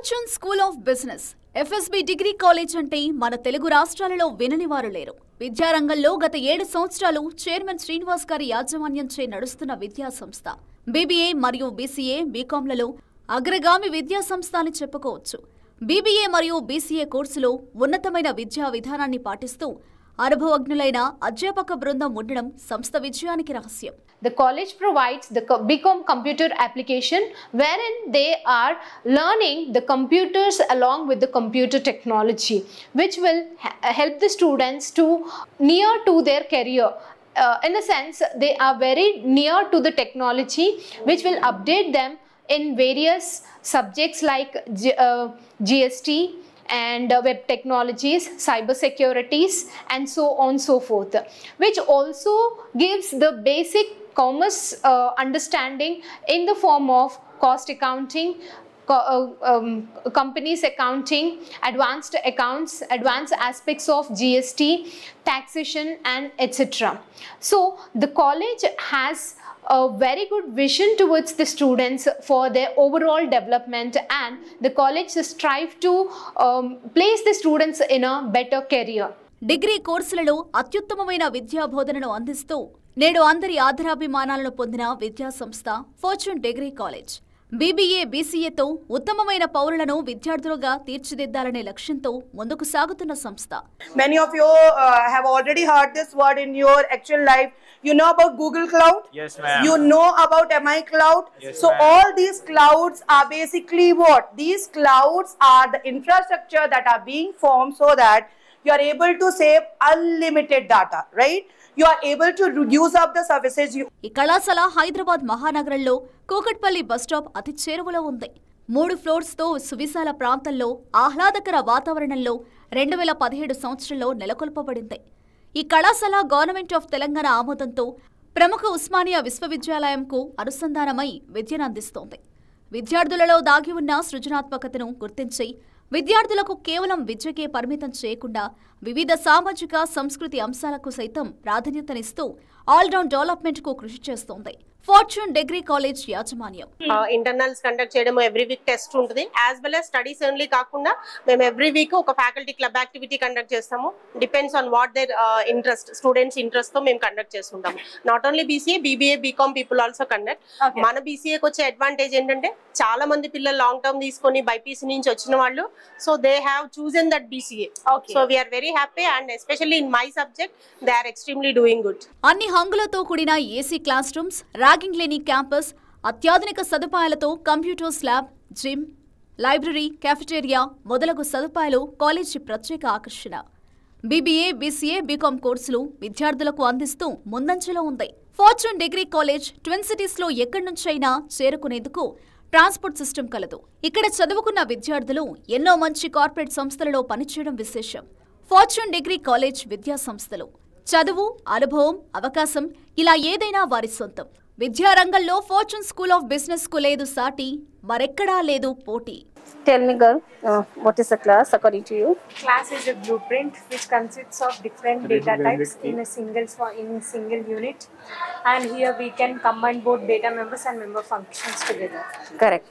Fortune school of business FSB degree college అంటే మన తెలుగు రాష్ట్రాలలో వినని వారు లేరు విద్యారంగంలో గత ఏడు సంవత్సరాలు చైర్మన్ శ్రీనివాస్ గారి యాజమాన్యంచే నడుస్తున్న విద్యా సంస్థ బీబీఏ మరియు బీసీఏ బీకాంలలో అగ్రగామి విద్యా సంస్థ అని చెప్పుకోవచ్చు బీబీఏ మరియు బీసీఏ కోర్సులో ఉన్నతమైన విద్యా విధానాన్ని పాటిస్తూ అనుభవజ్ఞులైన అధ్యాపక బృందం ఉండడం సంస్థ విజయానికి రహస్యం The college provides the co- BCom computer application wherein they are learning the computers along with the computer technology, which will ha- help the students to near to their career. Uh, in a sense, they are very near to the technology, which will update them in various subjects like G- uh, GST, and uh, web technologies, cyber securities, and so on so forth, which also gives the basic commerce uh, understanding in the form of cost accounting. co- uh, um, companies accounting, advanced accounts, advanced aspects of GST, taxation, and etc. So, the college has a very good vision towards the students for their overall development and the college strive to um, place the students in a better career degree కోర్సులలో అత్యుత్తమమైన విద్యా బోధనను అందిస్తూ నేడు అందరి ఆదరాభిమానాలను పొందిన విద్యా సంస్థ ఫార్చ్యూన్ డిగ్రీ కాలేజ్ బీబీఏ బీసీఏతో ఉత్తమమైన పౌరులను విద్యార్థులుగా తీర్చిదిద్దాలనే లక్ష్యంతో ముందుకు సాగుతున్న సంస్థ Many of you uh, have already heard this word in your actual life. You know about Google Cloud? Yes, ma'am. You know about MI Cloud? Yes, so, ma'am. all these clouds are basically what? These clouds are the infrastructure that are being formed so that you are able to save unlimited data, right? You are able to reduce up the services you ఈ కళాశాల హైదరాబాద్ మహానగరంలో Kukatpally bus stop అతి చేరువలో ఉంది మూడు ఫ్లోర్స్తో సువిశాల ప్రాంతంలో ఆహ్లాదకర వాతావరణంలో రెండు వేల పదిహేడు సంవత్సరంలో నెలకొల్పబడింది ఈ కళాశాల గవర్నమెంట్ ఆఫ్ తెలంగాణ ఆమోదంతో ప్రముఖ ఉస్మానియా విశ్వవిద్యాలయంకు అనుసంధానమై విద్యను అందిస్తోంది విద్యార్థులలో దాగి ఉన్న సృజనాత్మకతను గుర్తించి విద్యార్థులకు కేవలం విద్యకే పరిమితం చేయకుండా వివిధ సామాజిక సంస్కృతి అంశాలకు సైతం ప్రాధాన్యతనిస్తూ ఆల్రౌండ్ డెవలప్మెంట్కు కృషి చేస్తోంది ఫార్చ్యూన్ డిగ్రీ కాలేజ్ యాజమాన్యం ఇంటర్నల్స్ కండక్ట్ చేయడం ఎవ్రీ వీక్ టెస్ట్ ఉంటుంది as well as studies only కాకుండా మేము ఎవ్రీ వీక్ ఒక ఫ్యాకల్టీ క్లబ్ యాక్టివిటీ కండక్ట్ చేస్తాము depends on what their interest students interest తో మేము కండక్ట్ చేస్తుంటాము not only BCA BBA BCom people also conduct మన బీసీఏకి వచ్చే అడ్వాంటేజ్ ఏంటంటే చాలా మంది పిల్లలు లాంగ్ టర్మ్ తీసుకొని బైపీసీ నుంచి వచ్చిన వాళ్ళు so they have chosen that BCA so we are very happy and especially in my subject they are extremely doing good అన్ని హంగులతో కూడిన ఏసీ క్లాస్ రూమ్స్ ర్యాగింగ్ లేని క్యాంపస్ అత్యాధునిక సదుపాయాలతో computers lab gym library cafeteria మొదలగు సదుపాయాలు కాలేజీ ప్రత్యేక ఆకర్షణ బీబీఏ బీసీఏ బీకాం కోర్సులు విద్యార్థులకు అందిస్తూ ముందంజలో ఉంది fortune degree college twin cities లో ఎక్కడి నుంచైనా చేరుకునేందుకు ట్రాన్స్పోర్ట్ సిస్టమ్ కలదు ఇక్కడ చదువుకున్న విద్యార్థులు ఎన్నో మంచి కార్పొరేట్ సంస్థలలో పనిచేయడం విశేషం ఫార్చ్యూన్ డిగ్రీ కాలేజ్ విద్యా సంస్థలు చదువు అనుభవం అవకాశం ఇలా ఏదైనా వారి సొంతం విద్యారంగంలో ఫార్చ్యూన్ స్కూల్ ఆఫ్ బిజినెస్ కు లేదు సాటి మరెక్కడా లేదు పోటీ Tell me, girl, uh, what is the class according to you? class is a blueprint which consists of different data types in a single for in single unit and here we can combine both data members and member functions together Correct.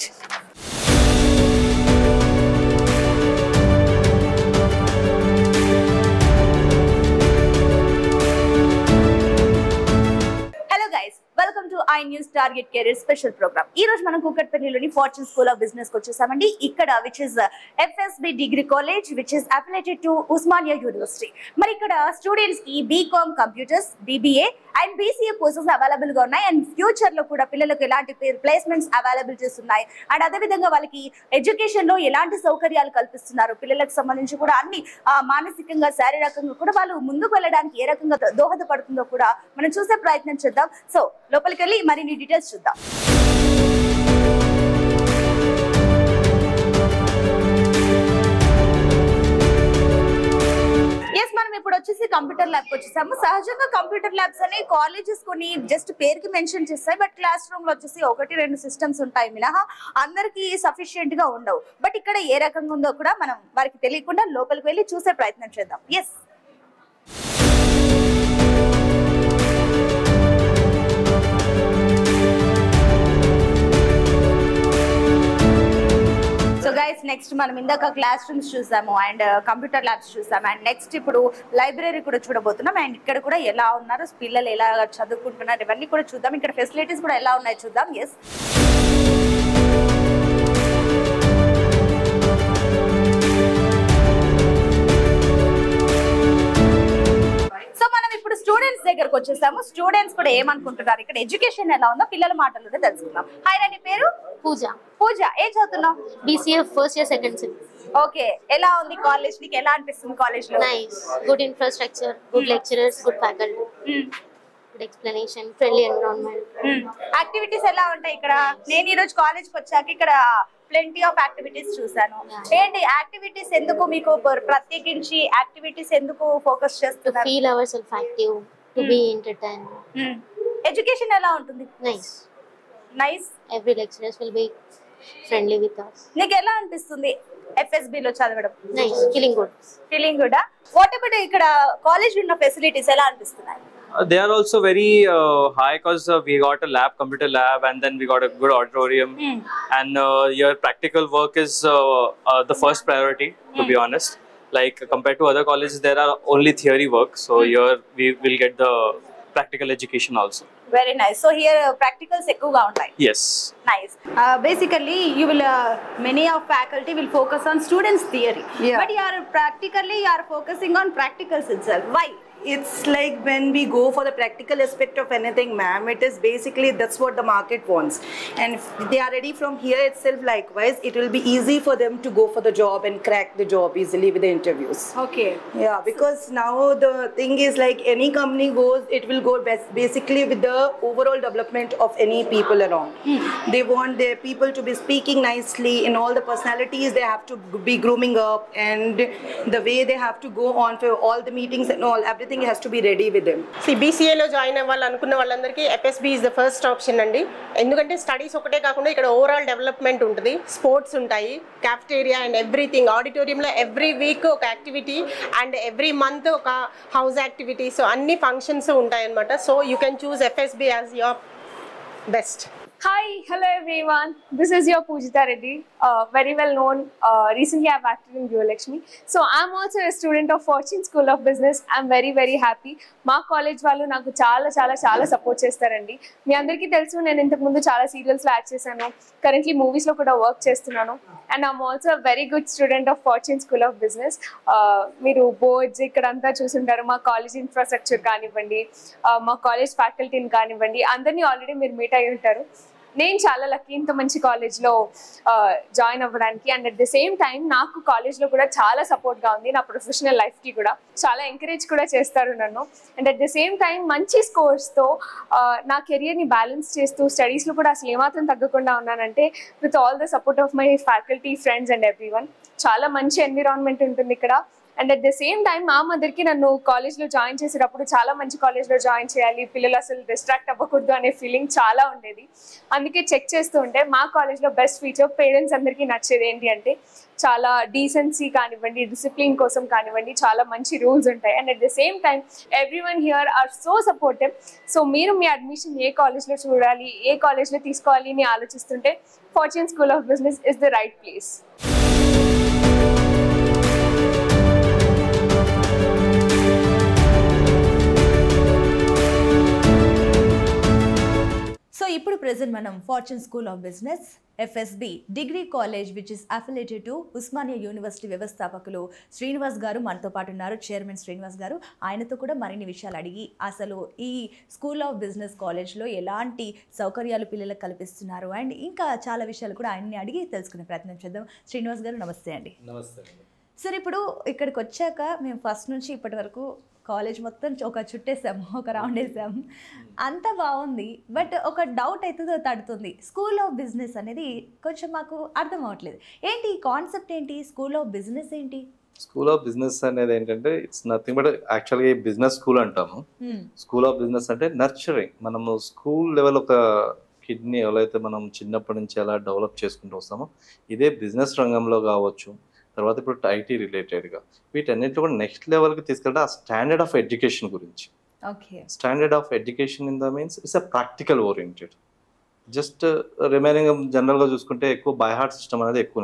Hello guys welcome to I news target career special programme ఈ రోజు మనం కూకట్పల్లిలోని fortune school of business కి వచ్చేసామండి ఇక్కడ which is FSB degree college which is affiliated to Osmania university మరి ఇక్కడ students కి BCom computers BBA and BCA courses available గా ఉన్నాయి అండ్ ఫ్యూచర్ లో కూడా పిల్లలకు ఎలాంటి ప్లేస్మెంట్స్ అవైలబిలిటీస్ ఉన్నాయి అండ్ అదే విధంగా వాళ్ళకి ఎడ్యుకేషన్ లో ఎలాంటి సౌకర్యాలు కల్పిస్తున్నారు పిల్లలకు సంబంధించి కూడా అన్ని ఆ, మానసికంగా శారీరకంగా కూడా వాళ్ళు ముందుకు వెళ్ళడానికి ఏ రకంగా దో- దోహదపడుతుందో కూడా మనం చూసే ప్రయత్నం చేద్దాం సో లోపలికి వెళ్ళి మరిన్ని డీటెయిల్స్ చూద్దాం ఎస్ మనం ఇప్పుడు వచ్చేసి కంప్యూటర్ ల్యాబ్ వచ్చేసాము సహజంగా కంప్యూటర్ ల్యాబ్స్ అని కాలేజెస్ కొన్ని జస్ట్ పేరుకి మెన్షన్ చేస్తాయి బట్ క్లాస్ రూమ్ లో వచ్చేసి ఒకటి రెండు సిస్టమ్స్ ఉంటాయి మినహా అందరికి సఫిషియెంట్ గా ఉండవు బట్ ఇక్కడ ఏ రకంగా ఉందో కూడా మనం వారికి తెలియకుండా లోపలికి వెళ్ళి చూసే ప్రయత్నం చేద్దాం ఎస్ సో గైస్ నెక్స్ట్ మనం ఇందాక క్లాస్ రూమ్స్ చూసాము అండ్ కంప్యూటర్ ల్యాబ్స్ చూసాము అండ్ నెక్స్ట్ ఇప్పుడు లైబ్రరీ కూడా చూడబోతున్నాం అండ్ ఇక్కడ కూడా ఎలా ఉన్నారు పిల్లలు ఎలా చదువుకుంటున్నారు ఇవన్నీ కూడా చూద్దాం ఇక్కడ ఫెసిలిటీస్ కూడా ఎలా ఉన్నాయో చూద్దాం ఎస్ సో మనం ఇప్పుడు స్టూడెంట్స్ దగ్గరకు వచ్చేసాము స్టూడెంట్స్ కూడా ఏమనుకుంటున్నారు ఇక్కడ ఎడ్యుకేషన్ ఎలా ఉందో పిల్లల మాటల్లోనే తెలుసుకుందాం హాయ్ రండి పేరు పూజ పూజ ఏం చదువుతున్నావు BCA first year second sem okay ఎలా ఉంది కాలేజ్ నీకు ఎలా అనిపిస్తుంది కాలేజ్ లో nice good infrastructure good lecturers good faculty good explanation friendly environment activities ఎలా ఉంటాయి ఇక్కడ నేను ఈ రోజు కాలేజ్ కి వచ్చాక ఇక్కడ ప్లెంటీ ఆఫ్ యాక్టివిటీస్ చూసాను ఏంటి యాక్టివిటీస్ ఎందుకు మీకు ప్ర- ప్రత్యేకించి యాక్టివిటీస్ ఎందుకు ఫోకస్ టు చేస్తున్నారు feel our self active to be entertain education ఎలా ఉంటుంది nice nice every lecturers will be friendly with us నీకు ఎలా అనిపిస్తుంది FSB లో చదవడం నైస్ ఫీలింగ్ గుడ్ ఫీలింగ్ కూడా వాట్ అబౌట్ ఇక్కడ కాలేజ్ ఉన్న ఫెసిలిటీస్ ఎలా అనిపిస్తున్నాయి Uh, they are also very uh, high because uh, we got a lab, computer lab, and then we got a good auditorium. And uh, your practical work is uh, uh, the first priority, to be honest. Like compared to other colleges, there are only theory work. So here we will get the practical education also. Very nice so here practicals ఎక్కువగా ఉంటాయి Yes. nice uh, basically you will uh, many of faculty will focus on students theory Yeah. but you are practically you are focusing on practicals itself why It's like when we go for the practical aspect of anything, ma'am, it is basically that's what the market wants. And if they are ready from here itself, likewise, it will be easy for them to go for the job and crack the job easily with the interviews. okay Yeah, because now the thing is like any company goes, it will go best basically with the overall development of any people around. They want their people to be speaking nicely in all the personalities. They have to be grooming up, and the way they have to go on for all the meetings and all, everything has to be ready with them. సిబిసిఏలో join అవ్వాలి అనుకున్న వాళ్ళందరికీ FSB is the first option అండి ఎందుకంటే studies ఒకటే కాకుండా ఇక్కడ overall development ఉంటుంది స్పోర్ట్స్ ఉంటాయి క్యాఫ్టేరియా అండ్ ఎవ్రీథింగ్ ఆడిటోరియంలో ఎవ్రీ వీక్ ఒక యాక్టివిటీ అండ్ ఎవ్రీ మంత్ ఒక హౌస్ యాక్టివిటీస్ అన్ని ఫంక్షన్స్ ఉంటాయి అనమాట so you can choose FSB as your best Hi, hello everyone. This is your Pujita Reddy, uh, very well known. Uh, recently, I've acted in Lakshmi. So I'm also a student of Fortune School of Business. I'm very very happy. మా college వాళ్ళు నాకు చాలా చాలా చాలా support చేస్తారండి మీ అందరికీ తెలుసు నేను ఇంతకు ముందు చాలా సీరియల్స్లో యాక్ట్ చేశాను కరెంట్లీ మూవీస్లో కూడా వర్క్ చేస్తున్నాను and I'm also very good student of Fortune school of business మీరు బోర్డ్స్ ఇక్కడ అంతా చూసుంటారు మా కాలేజ్ ఇన్ఫ్రాస్ట్రక్చర్ కానివ్వండి uh, మా కాలేజ్ ఫ్యాకల్టీని కానివ్వండి అందరినీ ఆల్రెడీ మీరు మీట్ అయి ఉంటారు నేను చాలా లక్కీ ఇంత మంచి కాలేజ్లో జాయిన్ అవ్వడానికి and at the same time నాకు కాలేజ్లో కూడా చాలా సపోర్ట్గా ఉంది నా ప్రొఫెషనల్ లైఫ్కి కూడా చాలా ఎంకరేజ్ కూడా చేస్తారు నన్ను and at the same time మంచి స్కోర్స్తో నా కెరియర్ని బ్యాలెన్స్ చేస్తూ స్టడీస్లో కూడా అసలు ఏమాత్రం తగ్గకుండా ఉన్నానంటే with all the support of my faculty friends and every చాలా మంచి ఎన్విరాన్మెంట్ ఉంటుంది ఇక్కడ and at the same time మా మదర్కి నన్ను కాలేజ్లో జాయిన్ చేసేటప్పుడు చాలా మంచి కాలేజ్లో జాయిన్ చేయాలి పిల్లలు అసలు డిస్ట్రాక్ట్ అవ్వకూడదు అనే ఫీలింగ్ చాలా ఉండేది అందుకే చెక్ చేస్తూ ఉంటే మా కాలేజ్లో బెస్ట్ ఫీచర్ పేరెంట్స్ అందరికీ నచ్చేది ఏంటి అంటే చాలా డీసెన్సీ కానివ్వండి డిసిప్లిన్ కోసం కానివ్వండి చాలా మంచి రూల్స్ ఉంటాయి and at the same time every one here are so supportive so మీరు మీ అడ్మిషన్ ఏ కాలేజ్లో చూడాలి ఏ కాలేజ్లో తీసుకోవాలి అని ఆలోచిస్తుంటే Fortune school of business is the right place so ఇప్పుడు ప్రెసెంట్ మనం Fortune school of business FSB degree college which is affiliated to Osmania university వ్యవస్థాపకులు శ్రీనివాస్ గారు మనతో పాటు ఉన్నారు చైర్మన్ శ్రీనివాస్ గారు ఆయనతో కూడా మరిన్ని విషయాలు అడిగి అసలు ఈ స్కూల్ ఆఫ్ బిజినెస్ కాలేజ్లో ఎలాంటి సౌకర్యాలు పిల్లలకు కల్పిస్తున్నారు అండ్ ఇంకా చాలా విషయాలు కూడా ఆయన్ని అడిగి తెలుసుకునే ప్రయత్నం చేద్దాం శ్రీనివాస్ గారు నమస్తే అండి నమస్తే సార్ ఇప్పుడు ఇక్కడికి వచ్చాక మేము ఫస్ట్ నుంచి ఇప్పటి వరకు కాలేజ్ మొత్తం ఒక చుట్టేసాము ఒక రౌండ్ వేసాము అంత బాగుంది బట్ ఒక డౌట్ అయితే తడుతుంది స్కూల్ ఆఫ్ బిజినెస్ అనేది కొంచెం మాకు అర్థం అవ్వట్లేదు ఏంటి ఈ కాన్సెప్ట్ ఏంటి స్కూల్ ఆఫ్ బిజినెస్ ఏంటి స్కూల్ ఆఫ్ బిజినెస్ అనేది ఏంటంటే ఇట్స్ నథింగ్ బట్ యాక్చువల్గా ఈ బిజినెస్ స్కూల్ అంటాము స్కూల్ ఆఫ్ బిజినెస్ అంటే నర్చరింగ్ మనము స్కూల్ లెవెల్ ఒక కిడ్నీ ఎవరైతే మనం చిన్నప్పటి నుంచి ఎలా డెవలప్ చేసుకుంటూ వస్తామో ఇదే బిజినెస్ రంగంలో కావచ్చు తర్వాత ఇప్పుడు ఐటీ రిలేటెడ్గా వీటన్నిటిలో కూడా నెక్స్ట్ లెవెల్కి తీసుకెళ్తే ఆ స్టాండర్డ్ ఆఫ్ ఎడ్యుకేషన్ గురించి okay standard of education in the means it's a practical oriented just remaining జనరల్గా చూసుకుంటే ఎక్కువ బై హార్ట్ సిస్టమ్ అనేది ఎక్కువ నిలబడుతుంది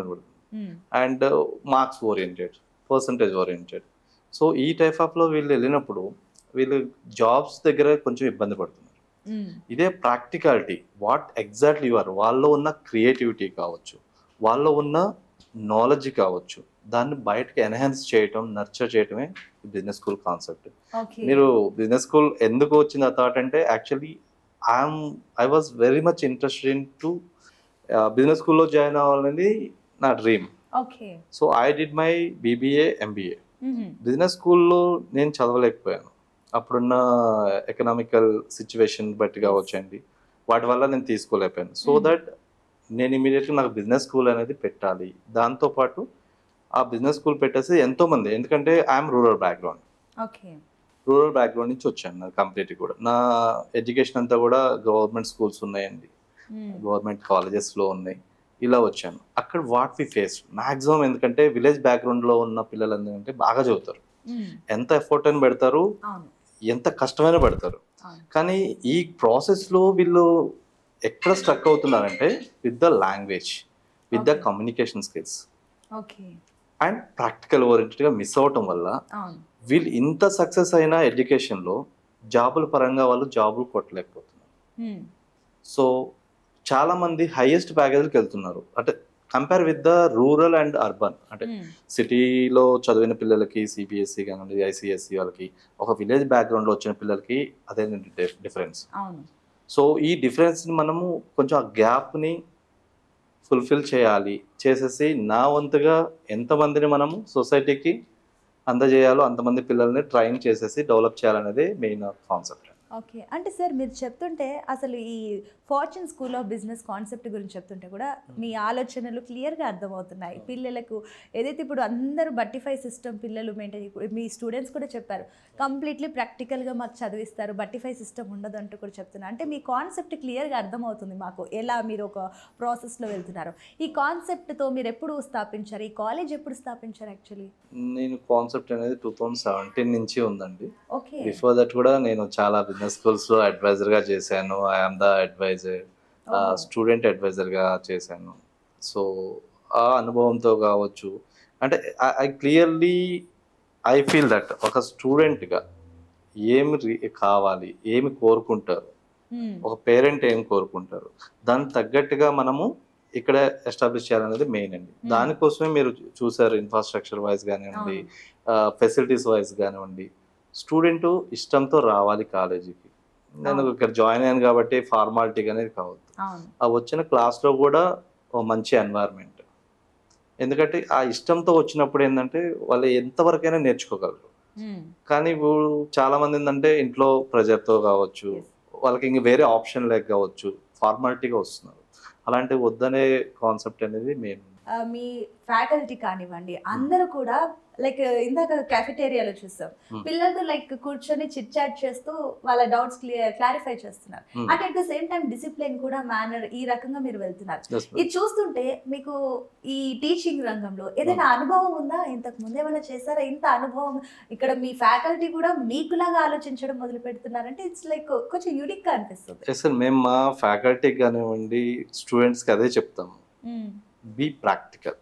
and marks oriented percentage oriented so ఈ టైప్ ఆఫ్లో వీళ్ళు వెళ్ళినప్పుడు వీళ్ళు జాబ్స్ దగ్గర కొంచెం ఇబ్బంది పడుతున్నారు ఇదే practicality what exactly you are వాళ్ళలో ఉన్న క్రియేటివిటీ కావచ్చు వాళ్ళలో ఉన్న నాలెడ్జ్ కావచ్చు దాన్ని బయటకి ఎన్హాన్స్ చేయటం నర్చర్ చేయటమే బిజినెస్ స్కూల్ కాన్సెప్ట్ ఓకే మీరు బిజినెస్ స్కూల్ ఎందుకు వచ్చింది ఆ థాట్ అంటే actually I'm I was very much interested in to business స్కూల్లో జాయిన్ అవ్వాలనేది నా dream okay so I did my BBA MBA business స్కూల్లో నేను చదవలేకపోయాను అప్పుడున్న ఎకనామికల్ సిచ్యువేషన్ బట్టి కావచ్చండి వాటి వల్ల నేను తీసుకోలేకపోయాను సో దట్ నేను ఇమీడియట్గా నాకు బిజినెస్ స్కూల్ అనేది పెట్టాలి దాంతోపాటు ఆ బిజినెస్ స్కూల్ పెట్టేసి ఎంతోమంది ఎందుకంటే I'm rural background okay rural background నుంచి వచ్చాను నా కంప్లీట్ కూడా నా ఎడ్యుకేషన్ అంతా కూడా గవర్నమెంట్ స్కూల్స్ ఉన్నాయండి గవర్నమెంట్ కాలేజెస్లో ఉన్నాయి ఇలా వచ్చాను అక్కడ వాట్ వి ఫేస్ మాక్సిమం ఎందుకంటే విలేజ్ బ్యాక్గ్రౌండ్లో ఉన్న పిల్లలు ఎందుకంటే బాగా చదువుతారు ఎంత ఎఫర్ట్ అని పెడతారు అవును ఎంత కష్టమైన పడతారు అవును. కానీ ఈ ప్రాసెస్లో వీళ్ళు ఎక్కడ స్ట్రక్ అవుతున్నారంటే with the language with the Okay. Communication skills okay and practical ఓరియంటెడ్గా మిస్ అవటం వల్ల అవును వీళ్ళు ఇంత సక్సెస్ అయిన ఎడ్యుకేషన్లో జాబుల పరంగా వాళ్ళు జాబులు కొట్టలేకపోతున్నారు సో చాలా మంది హైయెస్ట్ ప్యాకేజ్కి వెళ్తున్నారు అంటే compare with the rural and urban అంటే సిటీలో చదివిన పిల్లలకి సిబిఎస్సి కానివ్వండి ఐసిఎస్సి వాళ్ళకి ఒక విలేజ్ బ్యాక్గ్రౌండ్లో వచ్చిన పిల్లలకి అదే డిఫరెన్స్ అవును సో ఈ డిఫరెన్స్ని మనము కొంచెం ఆ గ్యాప్ని ఫుల్ఫిల్ చేయాలి చేసేసి నా వంతుగా ఎంతమందిని మనము సొసైటీకి అందజేయాలో అంతమంది పిల్లల్ని ట్రైన్ చేసేసి డెవలప్ చేయాలనేది మెయిన్ కాన్సెప్ట్ ఓకే అంటే సార్ మీరు చెప్తుంటే అసలు ఈ Fortune school of business concept గురించి చెప్తుంటే కూడా మీ ఆలోచనలు క్లియర్గా అర్థమవుతున్నాయి పిల్లలకు ఏదైతే ఇప్పుడు అందరూ బట్టిఫై సిస్టమ్ పిల్లలు మెయింటైన్ మీ స్టూడెంట్స్ కూడా చెప్పారు కంప్లీట్లీ ప్రాక్టికల్గా మాకు చదివిస్తారు బట్టిఫై సిస్టమ్ ఉండదు అంటూ కూడా చెప్తున్నారు అంటే మీ కాన్సెప్ట్ క్లియర్గా అర్థమవుతుంది మాకు ఎలా మీరు ఒక ప్రాసెస్లో వెళ్తున్నారు ఈ కాన్సెప్ట్తో మీరు ఎప్పుడు స్థాపించారు ఈ కాలేజ్ ఎప్పుడు స్థాపించారు యాక్చువల్లీ నేను కాన్సెప్ట్ అనేది టూ థౌజండ్ సెవెంటీన్ నుంచి ఉందండి ఓకే బిఫోర్ దట్ కూడా నేను చాలా బిజినెస్ స్కూల్స్లో అడ్వైజర్గా చేశాను ఐఎమ్ ద అడ్వైజర్ స్టూడెంట్ అడ్వైజర్గా చేశాను సో ఆ అనుభవంతో కావచ్చు అంటే I clearly I feel that ఒక స్టూడెంట్గా ఏమి రి- కావాలి ఏమి కోరుకుంటారు ఒక పేరెంట్ ఏం కోరుకుంటారు దానికి తగ్గట్టుగా మనము ఇక్కడ ఎస్టాబ్లిష్ చేయాలనేది మెయిన్ అండి దానికోసమే మీరు చూ- చూసారు ఇన్ఫ్రాస్ట్రక్చర్ వైజ్ కానివ్వండి ఫెసిలిటీస్ వైజ్ కానివ్వండి స్టూడెంట్ ఇష్టంతో రావాలి కాలేజీకి నేను ఇక్కడ జాయిన్ అయ్యాను కాబట్టి ఫార్మాలిటీ అనేది కావద్దు అవును ఆ వచ్చిన క్లాస్లో కూడా ఓ మంచి ఎన్వైర్న్మెంట్ ఎందుకంటే ఆ ఇష్టంతో వచ్చినప్పుడు ఏంటంటే వాళ్ళు ఎంతవరకైనా నేర్చుకోగలరు కానీ ఇప్పుడు చాలా మంది ఏంటంటే ఇంట్లో ప్రెజర్తో కావచ్చు వాళ్ళకి ఇంక వేరే ఆప్షన్ లేక కావచ్చు ఫార్మాలిటీగా వస్తున్నారు అలాంటివి వద్దనే కాన్సెప్ట్ అనేది మెయిన్ ఆ, మీ ఫ్యాకల్టీ కానివ్వండి అందరూ కూడా లైక్ ఇందాక క్యాఫిటేరియాలో చూసాం Hmm. పిల్లలతో లైక్ కూర్చొని చిట్ చాట్ చేస్తూ వాళ్ళ డౌట్స్ క్లియర్ క్లారిఫై చేస్తున్నారు Hmm. అంటే at the same time discipline కూడా మేనర్ ఈ రకంగా మీరు వెళ్తున్నారు Yes, ma'am. ఇది చూస్తుంటే మీకు ఈ టీచింగ్ రంగంలో ఏదైనా అనుభవం ఉందా ఇంతకు ముందు ఏమైనా చేశారా ఇంత అనుభవం ఇక్కడ మీ ఫ్యాకల్టీ కూడా మీకులాగా ఆలోచించడం మొదలు పెడుతున్నారంటే ఇట్స్ లైక్ కొంచెం యూనిక్ గా అనిపిస్తుంది ఎస్ సార్ మేము మా ఫ్యాకల్టీకి కానివ్వండి స్టూడెంట్స్కి అదే చెప్తాము be practical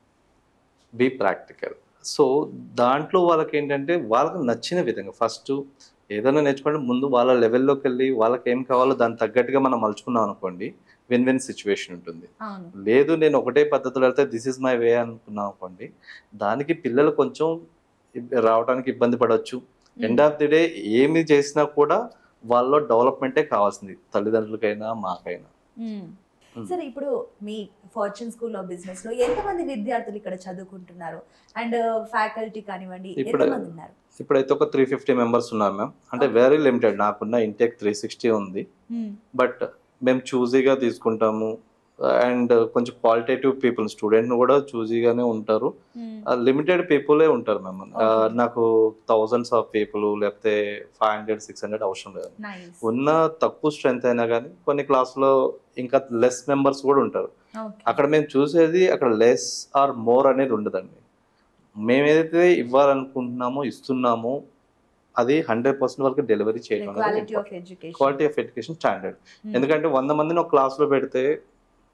be practical so దాంట్లో వాళ్ళకి ఏంటంటే వాళ్ళకి నచ్చిన విధంగా ఫస్ట్ ఏదైనా నేర్చుకుంటే ముందు వాళ్ళ లెవెల్లోకి వెళ్ళి వాళ్ళకి ఏం కావాలో దానికి తగ్గట్టుగా మనం మలుచుకున్నాం అనుకోండి విన్ విన్ సిచ్యువేషన్ ఉంటుంది అవును లేదు నేను ఒకటే పద్ధతిలో వెళ్తే దిస్ ఇస్ మై వే అనుకున్నాం అనుకోండి దానికి పిల్లలు కొంచెం ఇబ్- రావడానికి ఇబ్బంది పడవచ్చు ఎండ్ ఆఫ్ ది డే ఏమి చేసినా కూడా వాళ్ళలో డెవలప్మెంటే కావాల్సింది తల్లిదండ్రులకైనా మాకైనా సరే ఇప్పుడు మీ ఫార్చ్యూన్ స్కూల్ ఆఫ్ బిజినెస్ లో ఎంతమంది విద్యార్థులు ఇక్కడ చదువుకుంటున్నారు అండ్ ఫ్యాకల్టీ కానివ్వండి ఇప్పుడు- ఎంతమంది ఉన్నారు ఇప్పుడైతే ఒక త్రీ ఫిఫ్టీ మెంబర్స్ ఉన్నారు మ్యామ్ అంటే వెరీ లిమిటెడ్ నాకున్న ఇంటెక్ త్రీ సిక్స్టీ ఉంది బట్ మేము చూజీగా తీసుకుంటాము అండ్ కొంచెం క్వాలిటేటివ్ పీపుల్ స్టూడెంట్ కూడా చూజీగానే ఉంటారు లిమిటెడ్ పీపులే ఉంటారు మ్యామ్ నాకు థౌజండ్స్ ఆఫ్ పీపుల్ లేకపోతే ఫైవ్ హండ్రెడ్ సిక్స్ హండ్రెడ్ అవసరం లేదు నైస్ ఉన్న తక్కువ స్ట్రెంత్ అయినా కానీ కొన్ని క్లాసులో ఇంకా లెస్ మెంబర్స్ కూడా ఉంటారు అక్కడ మేము చూసేది అక్కడ లెస్ ఆర్ మోర్ అనేది ఉండదండి మేము ఏదైతే ఇవ్వాలనుకుంటున్నామో ఇస్తున్నామో అది హండ్రెడ్ పర్సెంట్ వాళ్ళకి డెలివరీ చేయడం quality of education quality of education standard ఎందుకంటే వంద మందిని ఒక క్లాస్లో పెడితే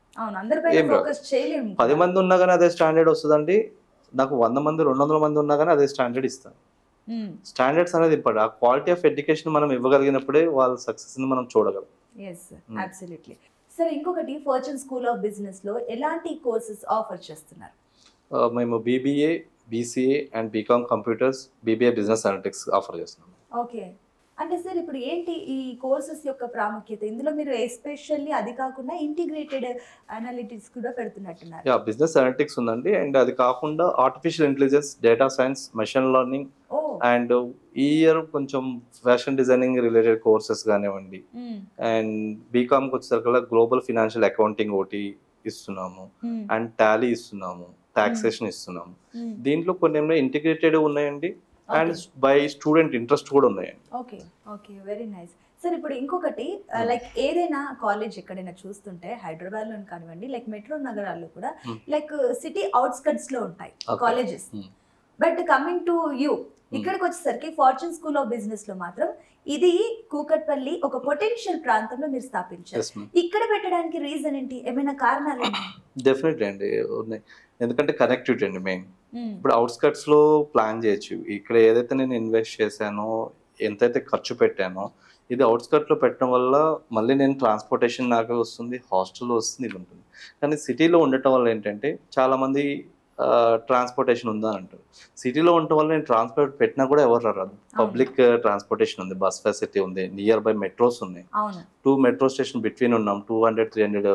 అవును అందరిపైన ఏం రాదు. ఫోకస్ చేయలేము పది మంది ఉన్నా కానీ అదే స్టాండర్డ్ వస్తుందండి నాకు వంద మంది రెండు వందల మంది ఉన్నా కానీ అదే స్టాండర్డ్ ఇస్తాను స్టాండర్డ్స్ అనేది ఇంపార్టెంట్ ఆ క్వాలిటీ ఆఫ్ ఎడ్యుకేషన్ మనం ఇవ్వగలిగినప్పుడే వాళ్ళ సక్సెస్ని మనం చూడగలం ఎస్ అబ్సల్యూట్లీ సరే ఇంకొకటి ఫార్చ్యూన్ స్కూల్ ఆఫ్ బిజినెస్ లో ఎలాంటి కోర్సెస్ ఆఫర్ చేస్తున్నారు ఆ, మేము BBA BCA and BCom computers BBA business analytics offer చేస్తున్నాం ఓకే అంటే సార్ ఇప్పుడు ఏంటి ఈ కోర్సెస్ యొక్క ప్రాముఖ్యత ఇందులో మీరు ఎస్పెషల్లీ అది కాకుండా ఇంటిగ్రేటెడ్ అనాలిటిక్స్ కూడా పెడుతున్నట్టున్నారు యా బిజినెస్ అనలిటిక్స్ ఉందండి అండ్ అది కాకుండా artificial intelligence data science machine learning ఓ అండ్ ఈ ఇయర్ కొంచెం ఫ్యాషన్ డిజైనింగ్ రిలేటెడ్ కోర్సెస్ కానివ్వండి అండ్ బీకామ్కి వచ్చేసరికి గ్లోబల్ ఫినాన్షియల్ అకౌంటింగ్ ఒకటి ఇస్తున్నాము అండ్ టాలీ ఇస్తున్నాము టాక్సేషన్ ఇస్తున్నాము దీంట్లో కొన్ని ఏమైనా ఇంటిగ్రేటెడ్ ఉన్నాయండి అండ్ బై స్టూడెంట్ ఇంట్రెస్ట్ కూడా ఉన్నాయండి okay okay very nice sir ఇప్పుడు ఇంకొకటి లైక్ ఏదైనా కాలేజ్ ఎక్కడైనా చూస్తుంటే హైదరాబాద్ లో కానివ్వండి లైక్ మెట్రో నగరాల్లో కూడా Hmm. లైక్ సిటీ అవుట్స్కట్స్ లో ఉంటాయి Okay. Colleges Hmm. But coming to you ఇక్కడికి వచ్చేసరికి ఫార్చ్యూన్ స్కూల్ ఆఫ్ బిజినెస్ లో మాత్రం ఇది కూకట్పల్లి ఒక పొటెన్షియల్ ప్రాంతంలో మీరు స్థాపించారు ఎస్ మ్యామ్ ఇక్కడ పెట్టడానికి రీజన్ ఏంటి ఏమైనా కారణాలు ఉన్నాయా? డెఫినెట్లీ అండి ఉన్నాయి ఎందుకంటే కనెక్టివిటీ అండి మెయిన్ Hmm. ఇప్పుడు అవుట్స్కట్స్ లో ప్లాన్ చేయొచ్చు ఇక్కడ ఏదైతే నేను ఇన్వెస్ట్ చేశానో ఎంతైతే ఖర్చు పెట్టానో ఇది అవుట్స్కట్ లో పెట్టడం వల్ల మళ్ళీ నేను ట్రాన్స్పోర్టేషన్ నాకు వస్తుంది హాస్టల్ వస్తుంది ఇది ఉంటుంది కానీ సిటీలో ఉండటం వల్ల ఏంటంటే చాలా మంది ట్రాన్స్పోర్టేషన్ ఉందా అని అంటారు సిటీలో ఉండటం వల్ల నేను ట్రాన్స్పోర్ట్ పెట్టినా కూడా ఎవరు రాదు పబ్లిక్ ట్రాన్స్పోర్టేషన్ ఉంది బస్ ఫెసిలిటీ ఉంది నియర్ బై మెట్రోస్ ఉన్నాయి అవును టూ మెట్రో స్టేషన్ బిట్వీన్ ఉన్నాం two hundred three hundred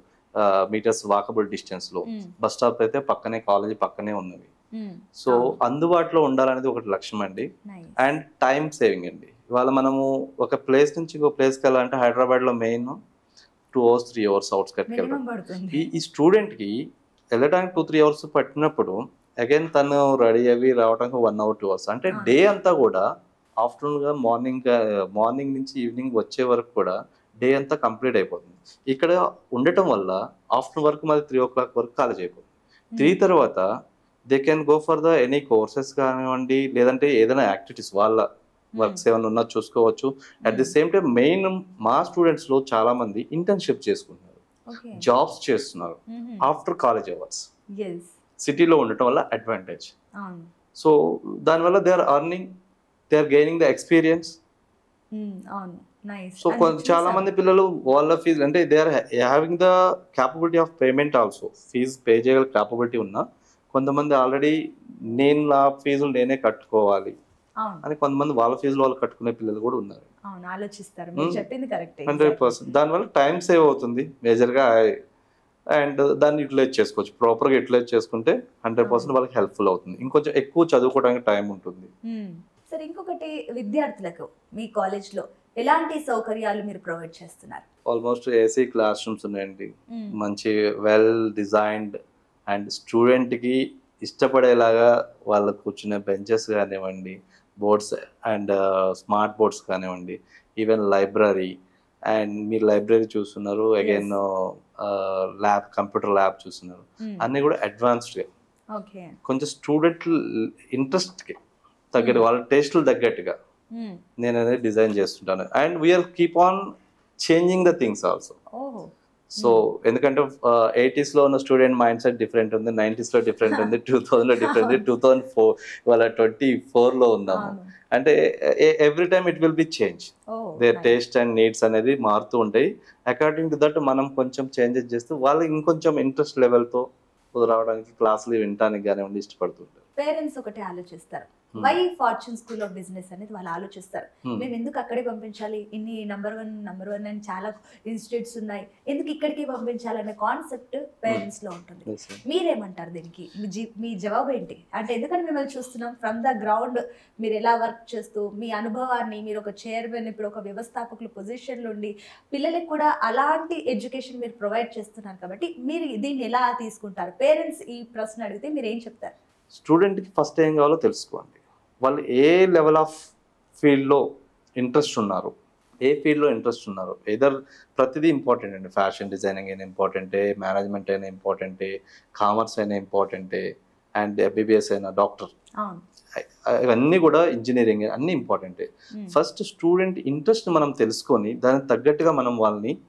meters walkable distance లో Hmm. బస్ స్టాప్ అయితే పక్కనే కాలేజ్ పక్కనే ఉన్నవి Hmm. సో అందుబాటులో ఉండాలనేది ఒకటి లక్ష్యం అండి Nice. అండ్ టైం సేవింగ్ అండి ఇవాళ మనము ఒక ప్లేస్ నుంచి ఇంకో ప్లేస్కి వెళ్ళాలంటే హైదరాబాద్ లో main two hours three hours అవుట్స్కట్కి మినిమం వెళ్ళడం పడుతుంది ఈ ఈ స్టూడెంట్ కి వెళ్ళడానికి టూ త్రీ అవర్స్ పట్టినప్పుడు అగైన్ తను రెడీ అవి రావడానికి వన్ అవర్ టూ అవర్స్ అంటే Ah. డే అంతా కూడా ఆఫ్టర్నూన్ గా మార్నింగ్ మార్నింగ్ నుంచి ఈవినింగ్ వచ్చే వరకు కూడా డే అంతా కంప్లీట్ అయిపోతుంది ఇక్కడ ఉండటం వల్ల ఆఫ్టర్నూన్ వరకు మాది త్రీ ఓ క్లాక్ వరకు కాలేజ్ అయిపోతుంది త్రీ తర్వాత they can go for the any courses కానివ్వండి లేదంటే ఏదైనా యాక్టివిటీస్ వాళ్ళ వర్క్స్ ఏమైనా ఉన్నా చూసుకోవచ్చు at the same time main మా స్టూడెంట్స్ లో చాలా మంది ఇంటర్న్షిప్ చేసుకుంటున్నారు ఓకే జాబ్స్ చేస్తున్నారు ఆఫ్టర్ కాలేజ్ అవర్స్ ఎస్ సిటీలో ఉండటం వల్ల అడ్వాంటేజ్ అవును సో దానివల్ల they are earning they are gaining the experience Hmm. అవును నైస్ సో చాలా మంది పిల్లలు వాళ్ళ ఫీజు అంటే they are having the capability of payment also fee pay చేయగల క్యాపబిలిటీ ఉన్నా కొంతమంది ఆల్రెడీ నేను నా ఫీజులు నేనే కట్టుకోవాలి అవును అని కొంతమంది వాళ్ళ ఫీజులు వాళ్ళు కట్టుకునే పిల్లలు కూడా ఉన్నారు అవును ఆలోచిస్తారు మీరు Hmm. చెప్పింది కరెక్ట్ హండ్రెడ్ పర్సెంట్ దానివల్ల టైం సేవ్ అవుతుంది మేజర్గా అండ్ దాన్ని యూటిలైజ్ చేసుకోవచ్చు ప్రాపర్గా యూటిలైజ్ చేసుకుంటే హండ్రెడ్ పర్సెంట్ వాళ్ళకి హెల్ప్ఫుల్ అవుతుంది ఇంకొంచెం ఎక్కువ చదువుకోవడానికి టైం ఉంటుంది సరే ఇంకొకటి విద్యార్థులకు మీ కాలేజ్ లో ఎలాంటి సౌకర్యాలు మీరు ప్రొవైడ్ చేస్తున్నారు ఆల్మోస్ట్ ఏసీ క్లాస్ రూమ్స్ ఉన్నాయండి మంచి వెల్ డిజైన్డ్ అండ్ స్టూడెంట్కి ఇష్టపడేలాగా వాళ్ళు కూర్చునే బెంచెస్ కానివ్వండి బోర్డ్స్ అండ్ స్మార్ట్ బోర్డ్స్ కానివ్వండి ఈవెన్ లైబ్రరీ అండ్ మీరు లైబ్రరీ చూస్తున్నారు అగైన్ ల్యాబ్ కంప్యూటర్ ల్యాబ్ చూస్తున్నారు అన్నీ కూడా అడ్వాన్స్డ్గా ఓకే కొంచెం స్టూడెంట్ ఇంట్రెస్ట్కి తగ్గట్టు వాళ్ళ టేస్ట్లు తగ్గట్టుగా నేను అనేది డిజైన్ చేస్తుంటాను and we are keep on changing the things also ఓహో సో ఎందుకంటే ఎయిటీస్ లో ఉన్న స్టూడెంట్ మైండ్ సెట్ డిఫరెంట్ ఉంది నైన్టీస్ లో డిఫరెంట్ ఉంది టూ థౌసండ్ లో డిఫరెంట్ ఉంది టూ థౌసండ్ ఫోర్ ఇవాళ ట్వంటీ ఫోర్ లో ఉందాము అంటే every time it will be change their taste and needs అనేది మారుతూ ఉంటాయి అకార్డింగ్ టు దట్ మనం కొంచెం చేంజెస్ చేస్తూ వాళ్ళు ఇంకొంచెం ఇంట్రెస్ట్ లెవెల్తో రావడానికి క్లాసులు వినడానికి కానివ్వండి ఇష్టపడుతుంటారు పేరెంట్స్ ఒకటి ఆలోచిస్తారు Hmm. Why Fortune school of business అనేది వాళ్ళు ఆలోచిస్తారు Hmm. మేము ఎందుకు అక్కడే పంపించాలి ఇన్ని నంబర్ వన్ నంబర్ వన్ అని చాలా ఇన్స్టిట్యూట్స్ ఉన్నాయి ఎందుకు ఇక్కడికి పంపించాలనే కాన్సెప్ట్ పేరెంట్స్ లో ఉంటుంది Yes, sir. మీరేమంటారు దీనికి మీ జీ- మీ జవాబు ఏంటి అంటే ఎందుకంటే మిమ్మల్ని చూస్తున్నాం ఫ్రమ్ ద గ్రౌండ్ మీరు ఎలా వర్క్ చేస్తూ మీ అనుభవాన్ని మీరు ఒక చైర్మన్ ఇప్పుడు ఒక వ్యవస్థాపకుల పొజిషన్లో ఉండి పిల్లలకు కూడా అలాంటి ఎడ్యుకేషన్ మీరు ప్రొవైడ్ చేస్తున్నారు కాబట్టి మీరు దీన్ని ఎలా తీసుకుంటారు పేరెంట్స్ ఈ ప్రశ్న అడిగితే మీరు ఏం చెప్తారు స్టూడెంట్కి ఫస్ట్ ఏం కావాలో తెలుసుకోండి వాళ్ళు ఏ లెవెల్ ఆఫ్ ఫీల్డ్లో ఇంట్రెస్ట్ ఉన్నారు ఏ ఫీల్డ్లో ఇంట్రెస్ట్ ఉన్నారు ఏదర్ ప్రతిదీ ఇంపార్టెంట్ అండి ఫ్యాషన్ డిజైనింగ్ అయినా ఇంపార్టెంటే మేనేజ్మెంట్ అయినా ఇంపార్టెంటే కామర్స్ అయినా ఇంపార్టెంటే అండ్ ఎంబీబీఎస్ అయినా డాక్టర్ అవును ఇవన్నీ కూడా ఇంజనీరింగ్ అన్నీ ఇంపార్టెంటే Hmm. ఫస్ట్ స్టూడెంట్ ఇంట్రెస్ట్ మనం తెలుసుకొని దానికి తగ్గట్టుగా మనం వాళ్ళని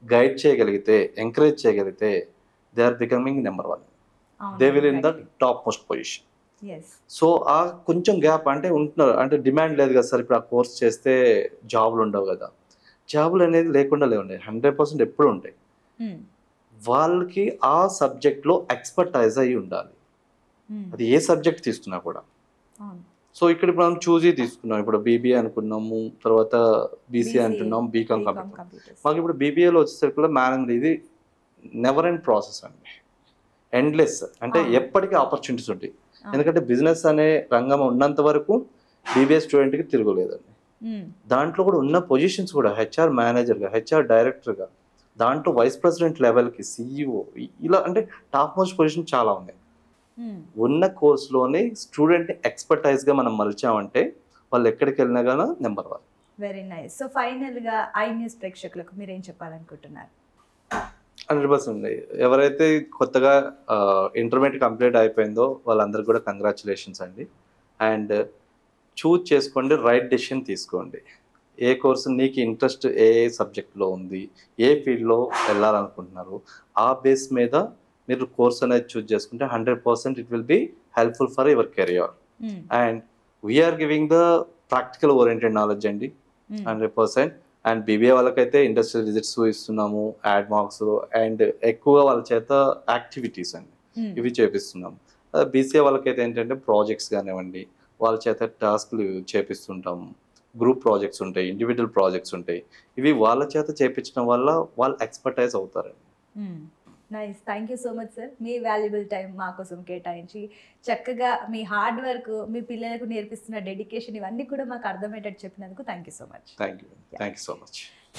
గైడ్ చేయగలిగితే ఎంకరేజ్ చేయగలిగితే they are becoming number one they will in the top most position yes so ఆ కొంచెం గ్యాప్ అంటే ఉంటున్నారు అంటే డిమాండ్ లేదు కదా సార్ ఇప్పుడు ఆ కోర్స్ చేస్తే జాబులు ఉండవు కదా జాబులు అనేది లేకుండా లేవండి హండ్రెడ్ పర్సెంట్ ఎప్పుడు ఉంటాయి వాళ్ళకి ఆ సబ్జెక్ట్లో ఎక్స్పర్టైజ్ అయి ఉండాలి అది ఏ సబ్జెక్ట్ తీసుకున్నా కూడా సో ఇక్కడ ఇప్పుడు మనం చూసి తీసుకున్నాం ఇప్పుడు బీబీఏ అనుకున్నాము తర్వాత బీసీఏ అంటున్నాం బీకామ్ కంప్యూటర్ మాకు ఇప్పుడు బీబీఏలో వచ్చేసరికి కూడా మేనేజ్ ఇది నెవర్ ఎండ్ ప్రాసెస్ అండి ఎండ్లెస్ అంటే అవును. ఎప్పటికీ ఆపర్చునిటీస్ ఉంటాయి అవును. ఎందుకంటే బిజినెస్ అనే రంగం ఉన్నంత వరకు బీబీఏ స్టూడెంట్కి తిరగలేదండి దాంట్లో కూడా ఉన్న పొజిషన్స్ కూడా హెచ్ఆర్ మేనేజర్గా హెచ్ఆర్ డైరెక్టర్గా దాంట్లో వైస్ ప్రెసిడెంట్ లెవెల్కి సిఇఓ ఇలా అంటే టాప్ మోస్ట్ పొజిషన్ చాలా ఉన్నాయి ఉన్న కోర్సులోనే స్టూడెంట్ని ఎక్స్పర్టైజ్గా మనం మలిచామంటే వాళ్ళు ఎక్కడికి వెళ్ళినా కానీ number one very nice so final గా ఐ న్యూస్ ప్రేక్షకులకు మీరు ఏం చెప్పాలనుకుంటున్నారు హండ్రెడ్ పర్సెంట్ ఎవరైతే కొత్తగా ఇంటర్మీడియట్ కంప్లీట్ అయిపోయిందో వాళ్ళందరికీ కూడా కంగ్రాచులేషన్స్ అండి అండ్ చూజ్ చేసుకోండి రైట్ డెసిషన్ తీసుకోండి ఏ కోర్సు నీకు ఇంట్రెస్ట్ ఏ సబ్జెక్ట్లో ఉంది ఏ ఫీల్డ్లో వెళ్ళాలనుకుంటున్నారు ఆ బేస్ మీద మీరు కోర్స్ అనేది చూజ్ చేసుకుంటే hundred percent it will be helpful for your career and we are giving the practical oriented knowledge అండి హండ్రెడ్ పర్సెంట్ అండ్ బీబీఏ వాళ్ళకైతే ఇండస్ట్రియల్ విజిట్స్ ఇస్తున్నాము యాడ్ మార్క్స్ అండ్ ఎక్కువగా వాళ్ళ చేత యాక్టివిటీస్ అండి ఇవి చేపిస్తున్నాం బీసీఏ వాళ్ళకైతే ఏంటంటే ప్రాజెక్ట్స్ కానివ్వండి వాళ్ళ చేత టాస్క్లు చేపిస్తుంటాము గ్రూప్ ప్రాజెక్ట్స్ ఉంటాయి ఇండివిజువల్ ప్రాజెక్ట్స్ ఉంటాయి ఇవి వాళ్ళ చేత చేపించడం వల్ల వాళ్ళు ఎక్స్పర్టైజ్ అవుతారండి nice thank you so much sir మీ వాల్యుబుల్ టైం మా కోసం కేటాయించి చక్కగా మీ హార్డ్ వర్క్ మీ పిల్లలకు నేర్పిస్తున్న డెడికేషన్ ఇవన్నీ కూడా మాకు అర్థమయ్యేటట్టు చెప్పినందుకు thank you so much thank you thank you so much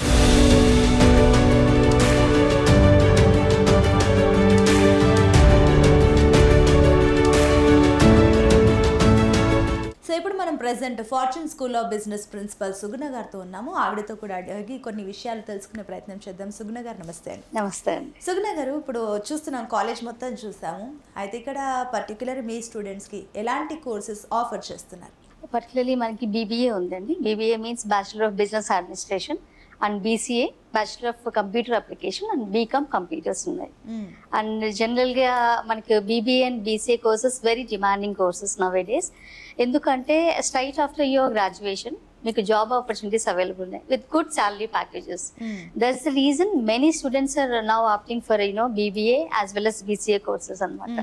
so ఇప్పుడు మనం present Fortune school of business principal Suguna గారితో ఉన్నాము ఆవిడతో కూడా అడిగి కొన్ని విషయాలు తెలుసుకునే ప్రయత్నం చేద్దాం సుగుణ గారు నమస్తే అండి నమస్తే అండి సుగుణ గారు ఇప్పుడు చూస్తున్నాం కాలేజ్ మొత్తం చూసాము అయితే ఇక్కడ పర్టికులర్ మీ స్టూడెంట్స్కి ఎలాంటి కోర్సెస్ ఆఫర్ చేస్తున్నారు పర్టికులర్లీ మనకి బీబీఏ ఉందండి BBA means bachelor of business administration and BCA bachelor of computer application and BCom computers ఉన్నాయి అండ్ జనరల్గా మనకి BBA and BCA courses very demanding courses nowadays ఎందుకంటే స్ట్రైట్ ఆఫ్టర్ యువర్ గ్రాడ్యుయేషన్ మీకు job opportunities available ఉన్నాయి with good salary packages that's the reason many students are now opting for you know BBA as well as BCA courses అనమాట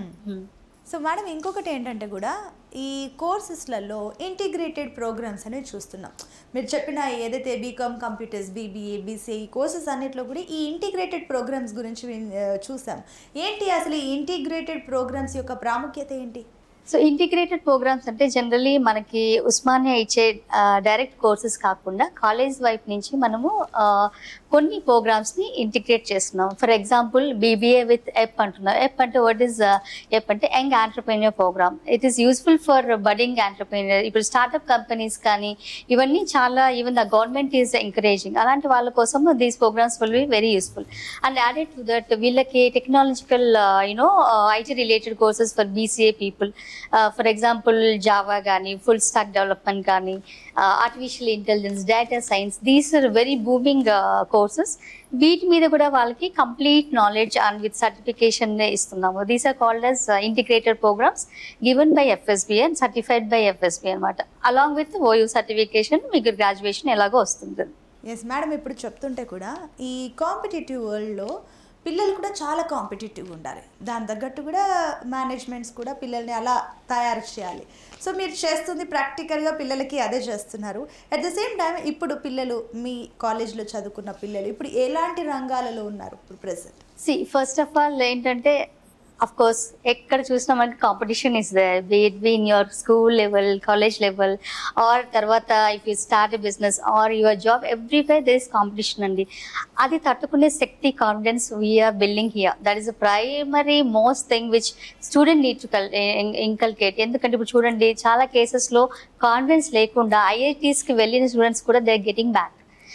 so madam ఇంకొకటి ఏంటంటే కూడా ఈ కోర్సెస్లలో integrated programmes అనేవి చూస్తున్నాం మీరు చెప్పిన ఏదైతే బీకామ్ కంప్యూటర్స్ బీబీఏ బీసీఏ ఈ కోర్సెస్ అన్నిట్లో కూడా ఈ ఇంటిగ్రేటెడ్ ప్రోగ్రామ్స్ గురించి విన్- ఆ, చూసాం ఏంటి అసలు ఈ ఇంటిగ్రేటెడ్ ప్రోగ్రామ్స్ యొక్క ప్రాముఖ్యత ఏంటి సో ఇంటిగ్రేటెడ్ ప్రోగ్రామ్స్ అంటే జనరలీ మనకి ఉస్మానియా ఇచ్చే డైరెక్ట్ కోర్సెస్ కాకుండా కాలేజ్ వైపు నుంచి మనము ఆ, కొన్ని ప్రోగ్రామ్స్ని ఇంటిగ్రేట్ చేస్తున్నాం ఫర్ ఎగ్జాంపుల్ బీబీఏ విత్ ఎప్ అంటున్నాం ఎప్ అంటే వాట్ ఈస్ ఎప్ అంటే young entrepreneur program it is useful for budding entrepreneur ఇప్పుడు స్టార్ట్అప్ కంపెనీస్ కానీ ఇవన్నీ చాలా even the government is encouraging అలాంటి వాళ్ళ కోసం these programs will be very useful and added to that వీళ్ళకి technological you know IT related courses for BCA people for example Java కానీ full stack development కానీ artificial intelligence data science these are very booming courses వీటి మీద కూడా వాళ్ళకి complete knowledge and with certification ఇస్తున్నాము these are called as integrated programs given by FSB and certified by FSB అనమాట along with OU certification మీకు graduation ఎలాగో వస్తుంది yes madam ఇప్పుడు చెప్తుంటే కూడా ఈ కాంపిటేటివ్ వరల్డ్లో పిల్లలు కూడా చాలా కాంపిటేటివ్ ఉండాలి దాని తగ్గట్టు కూడా మేనేజ్మెంట్స్ కూడా పిల్లల్ని అలా తయారు చేయాలి సో మీరు చేస్తుంది ప్రాక్టికల్గా పిల్లలకి అదే చేస్తున్నారు అట్ ద సేమ్ టైం ఇప్పుడు పిల్లలు మీ కాలేజ్లో చదువుకున్న పిల్లలు ఇప్పుడు ఎలాంటి రంగాలలో ఉన్నారు ఇప్పుడు present see first of all ఏంటంటే అఫ్ కోర్స్ ఎక్కడ చూసినా మనకి competition is there between your school level college level or తర్వాత if you start business or your job everywhere there is competition అండి అది తట్టుకునే శక్తి confidence we're building here that is a primary most thing which student need to inculcate ఎందుకంటే ఇప్పుడు చూడండి చాలా కేసెస్లో కాన్ఫిడెన్స్ లేకుండా ఐఐటీస్కి వెళ్ళిన స్టూడెంట్స్ కూడా దే గెటింగ్ బ్యాక్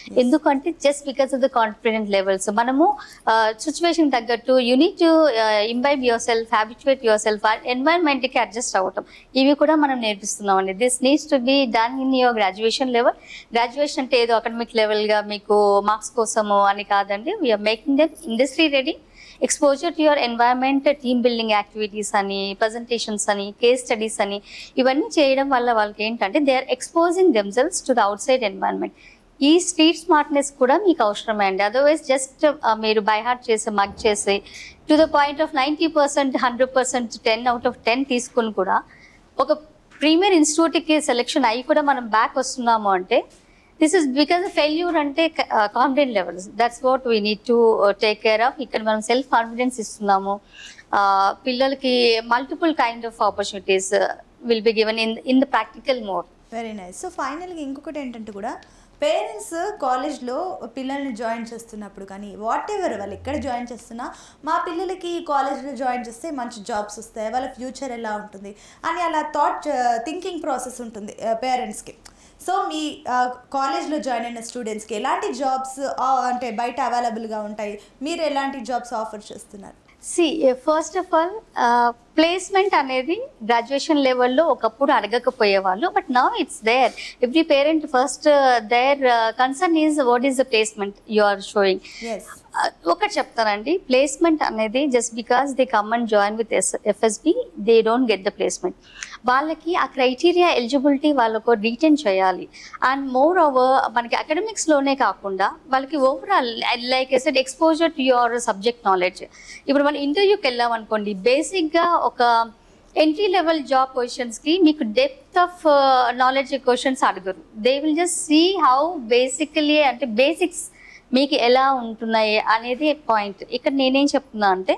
ఎందుకంటే just because of the confident levels మనము సిచ్యువేషన్ తగ్గట్టు you need to imbibe yourself habituate yourself ఎన్వైరన్మెంట్కి అడ్జస్ట్ అవ్వటం ఇవి కూడా మనం నేర్పిస్తున్నాం అండి this needs to be done in your graduation level graduation అంటే ఏదో అకాడమిక్ లెవెల్గా మీకు మార్క్స్ కోసము అని కాదండి we're making them industry ready exposure to your environment team building activities అని ప్రజెంటేషన్స్ అని కేస్ స్టడీస్ అని ఇవన్నీ చేయడం వల్ల వాళ్ళకి ఏంటంటే they are exposing themselves to the outside environment ఈ స్ట్రీట్ స్మార్ట్నెస్ కూడా మీకు అవసరమే అండి అదర్వైజ్ జస్ట్ మీరు బై హార్ట్ చేసి మగ్ చేసి to the point of ninety percent hundred percent ten out of ten తీసుకుని కూడా ఒక ప్రీమియర్ ఇన్స్టిట్యూట్కి సెలెక్షన్ అయ్యి కూడా మనం బ్యాక్ వస్తున్నాము అంటే దిస్ ఇస్ బికాస్ ఫెయిల్యూర్ అంటే confident levels that's what we need to take care of ఇక్కడ మనం సెల్ఫ్ కాన్ఫిడెన్స్ ఇస్తున్నాము Uh, పిల్లలకి multiple kind of opportunities will be given in in the practical mode very nice so ఫైనల్గా ఇంకొకటి ఏంటంటే కూడా parents కాలేజ్లో పిల్లల్ని జాయిన్ చేస్తున్నప్పుడు కానీ వాట్ ఎవర్ వాళ్ళు ఎక్కడ జాయిన్ చేస్తున్నా మా పిల్లలకి కాలేజ్లో జాయిన్ చేస్తే మంచి జాబ్స్ వస్తాయి వాళ్ళ ఫ్యూచర్ ఎలా ఉంటుంది అని అలా థాట్ థింకింగ్ ప్రాసెస్ ఉంటుంది పేరెంట్స్కి సో మీ కాలేజ్లో జాయిన్ అయిన స్టూడెంట్స్కి ఎలాంటి జాబ్స్ అంటే బయట అవైలబుల్గా ఉంటాయి మీరు ఎలాంటి జాబ్స్ ఆఫర్ చేస్తున్నారు see first of all placement అనేది గ్రాడ్యుయేషన్ లెవెల్లో ఒకప్పుడు అడగకపోయేవాళ్ళు but now it's there every parent first their concern is what is the placement you are showing yes ఒకటి చెప్తానండి ప్లేస్మెంట్ అనేది just because they come and join with us FSB they don't get the placement వాళ్ళకి ఆ criteria eligibility వాళ్ళకు retain చేయాలి and moreover మనకి అకాడమిక్స్లోనే కాకుండా వాళ్ళకి overall like ఎసెడ్ exposure to your subject knowledge ఇప్పుడు మనం ఇంటర్వ్యూకి వెళ్ళాం అనుకోండి బేసిక్గా ఒక ఎంట్రీ లెవెల్ జాబ్ పొజిషన్స్కి మీకు డెప్త్ ఆఫ్ నాలెడ్జ్ క్వశ్చన్స్ అడగరు they will just see how basically అంటే బేసిక్స్ మీకు ఎలా ఉంటున్నాయి అనేది పాయింట్ ఇక్కడ నేనేం చెప్తున్నా అంటే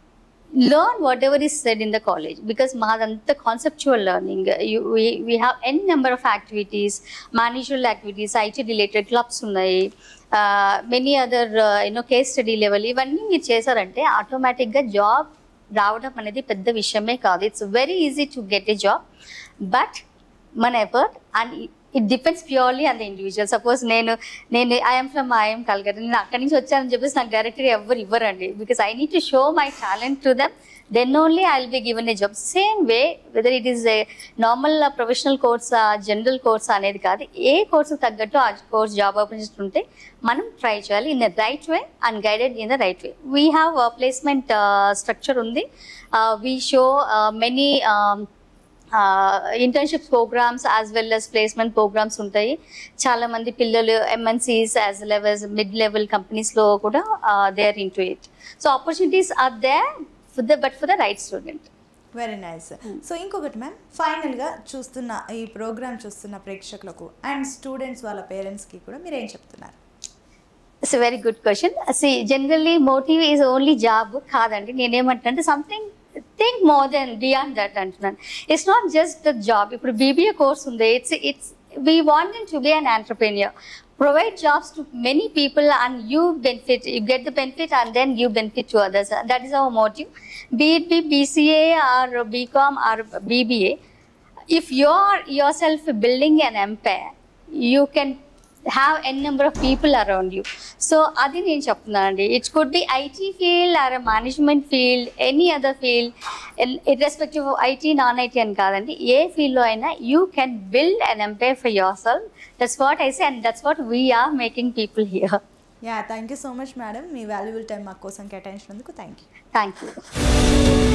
learn whatever is said in the college because మాదంతా conceptual learning we have n number of activities managerial activities IT related clubs ఉన్నాయి many other you know case study level ఇవన్నీ మీరు చేశారంటే ఆటోమేటిక్గా జాబ్ రావడం అనేది పెద్ద విషయమే కాదు it's very easy to get a job but మన effort and it depends purely on the individual suppose నేను నేను ఐఎమ్ ఫ్రమ్ ఐఎమ్ కల్కటా నేను అక్కడి నుంచి వచ్చానని చెప్పేసి నాకు డైరెక్ట్గా ఎవరు ఇవ్వరండి because I need to show my talent to them then only I will be given a job same way whether it is a normal professional కోర్సా జనరల్ కోర్సా అనేది కాదు ఏ కోర్సు తగ్గట్టు ఆ కోర్స్ జాబ్ ఆపర్చునిటీ ఉంటే మనం ట్రై చేయాలి in the right way and guided in the right way we have placement structure ఉంది we show many internship programs as well as placement programs ఉంటాయి చాలా మంది పిల్లలు ఎంఎన్సీస్ as well as mid level కంపెనీస్లో కూడా they are into it so opportunities are there for the but for the right student very nice so ఇంకొకటి ma'am ఫైనల్గా చూస్తున్న ఈ ప్రోగ్రామ్ చూస్తున్న ప్రేక్షకులకు అండ్ స్టూడెంట్స్ వాళ్ళ పేరెంట్స్కి కూడా మీరు ఏం చెప్తున్నారు it's very good question see generally motive is only job కాదండి నేనేమంటున్నా something think more than beyond that అంటున్నాను it's not just the job ఇప్పుడు బీబీఏ కోర్స్ ఉంది it's it's we want to be an entrepreneur provide jobs to many people and you benefit you get the benefit and then you benefit to others that is our motive be it be bca or bcom or bba if you're yourself building an empire you can have n number of people around you so అది నేను చెప్తున్నానండి it's could be IT field or management field any other field irrespective IT non IT అని కాదండి ఏ ఫీల్డ్లో అయినా you can build an empire for yourself that's what I say and that's what we're making people here ya thank you so much madam మీ valuable time మా కోసం కేటాయించినందుకు thank you thank you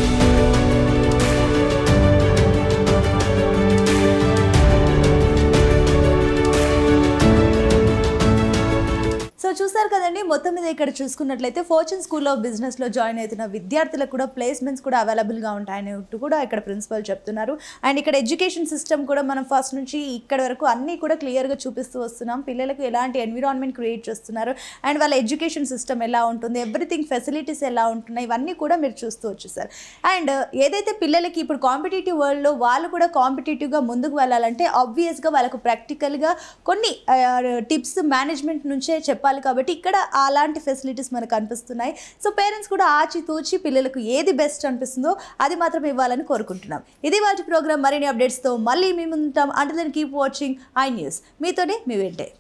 so చూసారు కదండి మొత్తం మీద ఇక్కడ చూసుకున్నట్లయితే ఫార్చ్యూన్ స్కూల్ ఆఫ్ బిజినెస్లో జాయిన్ అవుతున్న విద్యార్థులకు కూడా ప్లేస్మెంట్స్ కూడా అవైలబుల్గా ఉంటాయని కూడా ఇక్కడ ప్రిన్సిపల్ చెప్తున్నారు అండ్ ఇక్కడ ఎడ్యుకేషన్ సిస్టమ్ కూడా మనం ఫస్ట్ నుంచి ఇక్కడ వరకు అన్నీ కూడా క్లియర్గా చూపిస్తూ వస్తున్నాం పిల్లలకు ఎలాంటి ఎన్విరాన్మెంట్ క్రియేట్ చేస్తున్నారు అండ్ వాళ్ళ ఎడ్యుకేషన్ సిస్టమ్ ఎలా ఉంటుంది ఎవ్రీథింగ్ ఫెసిలిటీస్ ఎలా ఉంటున్నాయి ఇవన్నీ కూడా మీరు చూస్తూ వచ్చేసారు అండ్ ఏదైతే పిల్లలకి ఇప్పుడు కాంపిటేటివ్ వరల్డ్లో వాళ్ళు కూడా కాంపిటేటివ్గా ముందుకు వెళ్ళాలంటే ఆబ్వియస్గా వాళ్ళకు ప్రాక్టికల్గా కొన్ని టిప్స్ మేనేజ్మెంట్ నుంచే చెప్పాలి కాబట్టి ఇక్కడ అలాంటి ఫెసిలిటీస్ మనకు కనిపిస్తున్నాయి సో పేరెంట్స్ కూడా ఆచి తూచి పిల్లలకు ఏది బెస్ట్ అనిపిస్తుందో అది మాత్రం ఇవ్వాలని కోరుకుంటున్నాం ఇది వాటి ప్రోగ్రామ్ మరిన్ని అప్డేట్స్తో మళ్ళీ మేము ఉంటాం అంటే కీప్ వాచింగ్ ఐ న్యూస్ మీతోనే మీ వెంటే